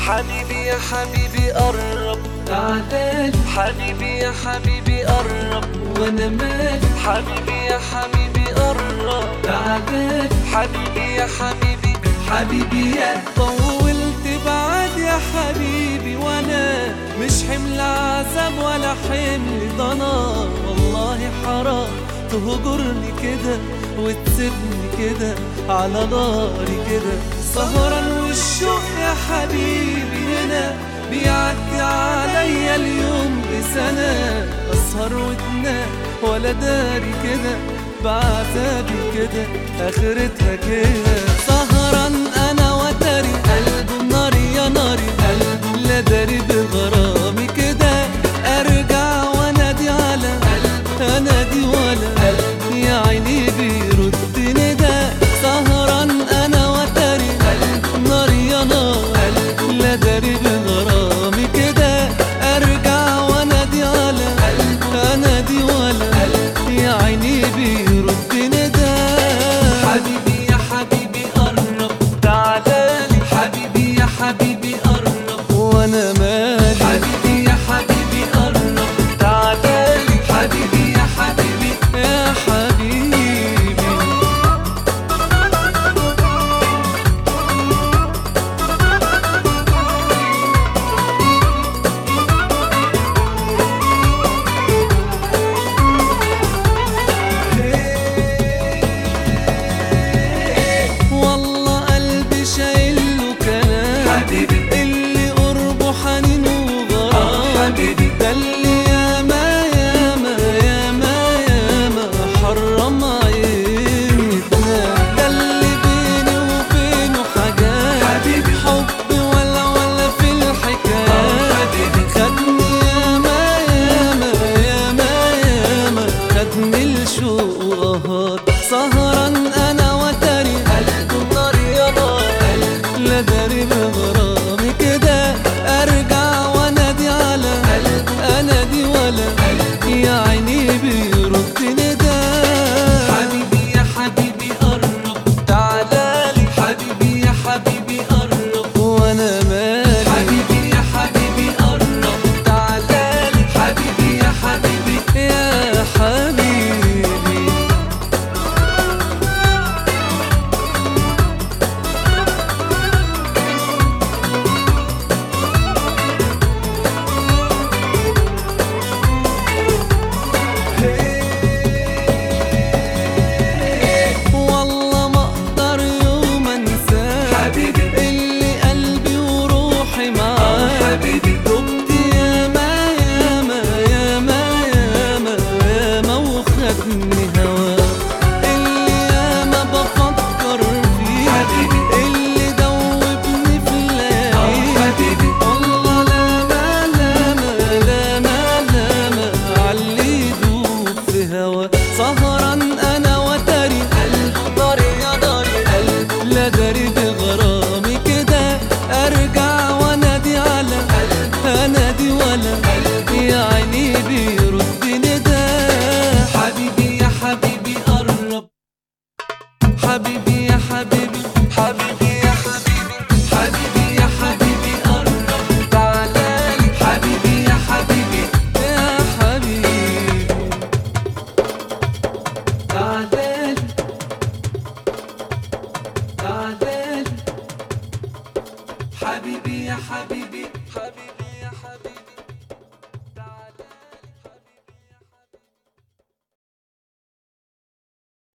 حبيبي يا حبيبي قرب تعالالي حبيبي يا حبيبي قرب وانا مالي حبيبي يا حبيبي قرب تعالالي حبيبي يا حبيبي حبيبي يا طولت بعد يا حبيبي وانا مش حمل عذاب ولا حمل ضنا والله حرام تهجرني كده وتسيبني كده على ناري كده سهران والشوق يا حبيبي هنا بيعدي عليا اليوم بسنة أسهر وتنام ولا داري كده بعذابي كده آخرتها كده سهران أنا وتري قلبه ناري يا ناري قلبه لا داري بغرامي كده أرجع وأنادي على قلبه أنادي ولا قلبي يا عيني بيرد ندى سهران أنا وتري قلبه ناري يا نار قلبه لا داري بغرامي كده أرجع وأنادي على قلبه أنادي ولا قلبي يا عيني بيرد ندى حبيبي يا حبيبي قرب تعالالي حبيبي يا حبيبي قرب وانا مالي حبيبي يا حبيبي قرب تعالالي حبيبي يا حبيبي يا حبيبي والله قلبي شايله كلام حبيبي اللي قربه حنين وغرام حبيبي ده اللي ياما ياما ياما ياما حرم عيني تنام ده اللي بيني وبينه حاجات حبيبي حب ولا ولا في الحكاية حبيبي خدني ياما ياما ياما ياما خدني الشوق وقهر سهران انا وتري قلبه نار يا نار لا داري بغرامي كده ارجع وانادي على انادي ولا يا عيني بيرد ندى حبيبي يا حبيبي قرب تعالالي حبيبي يا حبيبي قرب وانا مالي حبيبي يا حبيبي قرب تعالالي حبيبي يا حبيبي يا حبيبي والله ما اقدر يوم انساه حبيبي اللي قلبي وروحي معاه حبيبي دبت ياما ياما ياما ياما ياما وخدني هواه اللي ياما بفكر فيه حبيبي اللي دوبني في الليالي حبيبي والله لا ما لا ما لا ما لا ما علي يدوب في هوا سهران انا وتري قلبه داري يا داري قلبه لا داري بغرامي كده ارجع وانادي على انادي ولا يا عيني بيرد ندى حبيبي يا حبيبي قرب حبيبي يا حبيبي حبيبي يا حبيبي حبيبي يا حبيبي قرب تعالالي حبيبي يا حبيبي يا حبيبي تعالالي تعالالي حبيبي يا حبيبي حبيبي يا حبيبي